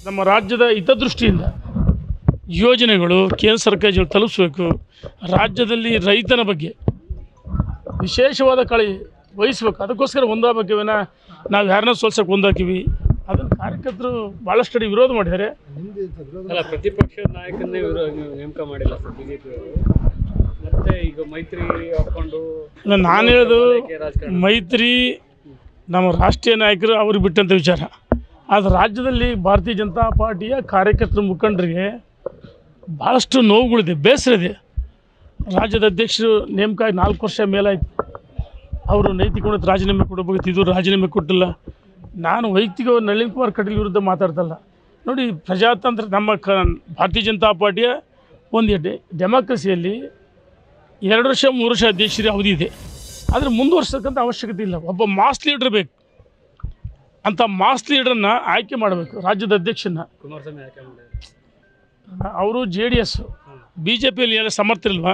ನಮ್ಮ ರಾಜ್ಯದ ಹಿತದೃಷ್ಟಿಯಿಂದ ಯೋಜನೆಗಳು ಕೇಂದ್ರ ಸರ್ಕಾರ ತಲುಪಿಸ್ಬೇಕು ರಾಜ್ಯದಲ್ಲಿ ರೈತನ ಬಗ್ಗೆ ವಿಶೇಷವಾದ ಕಾಳಜಿ ವಹಿಸ್ಬೇಕು ಅದಕ್ಕೋಸ್ಕರ ಒಂದಾಗಬೇಕಿವಿನ ನಾವು ಯಾರನ್ನ ಸೋಲ್ಸಕ್ಕೆ ಒಂದಾಕಿವಿ ಅದನ್ನು ಕಾರ್ಯಕರ್ತರು ಭಾಳಷ್ಟು ಕಡೆ ವಿರೋಧ ಮಾಡಿದ್ದಾರೆ ಅಲ್ಲ ಪ್ರತಿಪಕ್ಷ ನಾಯಕನ್ನೇ ಇವರು ನೇಮಕ ಮಾಡಿಲ್ಲ ಸರ್ ಬಿಜೆಪಿ ಮತ್ತೆ ಈಗ ಮೈತ್ರಿ ಹಾಕೊಂಡು ಇಲ್ಲ ನಾನು ಹೇಳೋದು ಓಲೈಕೆ ರಾಜಕಾರಣ ಮೈತ್ರಿ ನಮ್ಮ ರಾಷ್ಟ್ರೀಯ ನಾಯಕರು ಅವ್ರಿಗೆ ಬಿಟ್ಟಂಥ ವಿಚಾರ ಆದರೆ ರಾಜ್ಯದಲ್ಲಿ ಭಾರತೀಯ ಜನತಾ ಪಾರ್ಟಿಯ ಕಾರ್ಯಕರ್ತರ ಮುಖಂಡರಿಗೆ ಭಾಳಷ್ಟು ನೋವುಗಳಿದೆ ಬೇಸರ ಇದೆ ರಾಜ್ಯದ ಅಧ್ಯಕ್ಷರು ನೇಮಕ ಆಗಿ ನಾಲ್ಕು ವರ್ಷ ಮೇಲಾಯಿತು ಅವರು ನೈತಿಕ ರಾಜೀನಾಮೆ ಕೊಡಬೇಕಿತ್ತು ಇದು ರಾಜೀನಾಮೆ ಕೊಟ್ಟಿಲ್ಲ ನಾನು ವೈಯಕ್ತಿಕ ನಳಿನ್ ಕುಮಾರ್ ಕಟೀಲ್ ವಿರುದ್ಧ ಮಾತಾಡ್ತಲ್ಲ ನೋಡಿ ಪ್ರಜಾತಂತ್ರ ನಮ್ಮ ಕ ಭಾರತೀಯ ಜನತಾ ಪಾರ್ಟಿಯ ಒಂದು ಡೆ ಡೆಮಾಕ್ರಸಿಯಲ್ಲಿ ಎರಡು ವರ್ಷ ಮೂರು ವರ್ಷ ಅಧ್ಯಕ್ಷರ ಅವಧಿ ಇದೆ ಆದರೆ ಮುಂದುವರ್ಸಕ್ಕಂಥ ಅವಶ್ಯಕತೆ ಇಲ್ಲ ಒಬ್ಬ ಮಾಸ್ ಲೀಡ್ರ್ ಬೇಕು ಅಂಥ ಮಾಸ್ ಲೀಡ್ರನ್ನ ಆಯ್ಕೆ ಮಾಡಬೇಕು ರಾಜ್ಯದ ಅಧ್ಯಕ್ಷನ ಕುಮಾರಸ್ವಾಮಿ ಆಯ್ಕೆ ಮಾಡಿದ್ದಾರೆ ಅವರು J D S B J ಪಿಯಲ್ಲಿ ಎಲ್ಲ ಸಮರ್ಥರಿಲ್ವಾ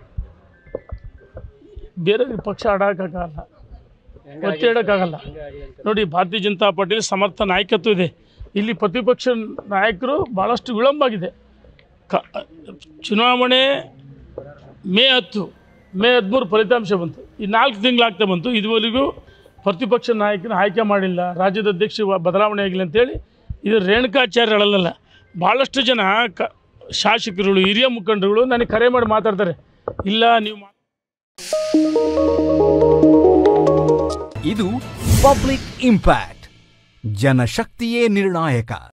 ಬೇರೆ ಪಕ್ಷ ಆಡೋಕ್ಕಾಗಲ್ಲ ಒತ್ತಿ ಇಡೋಕ್ಕಾಗಲ್ಲ ಹಂಗೆ ಆಗಲಿ ಅಂತ ನೋಡಿ ಭಾರತೀಯ ಜನತಾ ಪಾರ್ಟಿಯಲ್ಲಿ ಸಮರ್ಥ ನಾಯಕತ್ವ ಇದೆ ಇಲ್ಲಿ ಪ್ರತಿಪಕ್ಷ ನಾಯಕರು ಭಾಳಷ್ಟು ವಿಳಂಬ ಆಗಿದೆ ಕ ಚುನಾವಣೆ ಮೇ ಹತ್ತು ಮೇ ಹದಿಮೂರು ಫಲಿತಾಂಶ ಬಂತು ಈ ನಾಲ್ಕು ತಿಂಗಳಾಗ್ತಾ ಬಂತು ಇದುವರೆಗೂ ಪ್ರತಿಪಕ್ಷ ನಾಯಕನ ಆಯ್ಕೆ ಮಾಡಿಲ್ಲ ರಾಜ್ಯದ ಅಧ್ಯಕ್ಷ ಬದಲಾವಣೆ ಆಗಿಲ್ಲ ಅಂತೇಳಿ ಇದು ರೇಣುಕಾಚಾರ್ಯಗಳಲ್ಲ ಭಾಳಷ್ಟು ಜನ ಕ ಶಾಸಕರುಗಳು ಹಿರಿಯ ಮುಖಂಡರುಗಳು ನನಗೆ ಕರೆ ಮಾಡಿ ಮಾತಾಡ್ತಾರೆ ಇಲ್ಲ ನೀವು ಮಾ- ಇದು ಪಬ್ಲಿಕ್ ಇಂಪ್ಯಾಕ್ಟ್ ಜನಶಕ್ತಿಯೇ ನಿರ್ಣಾಯಕ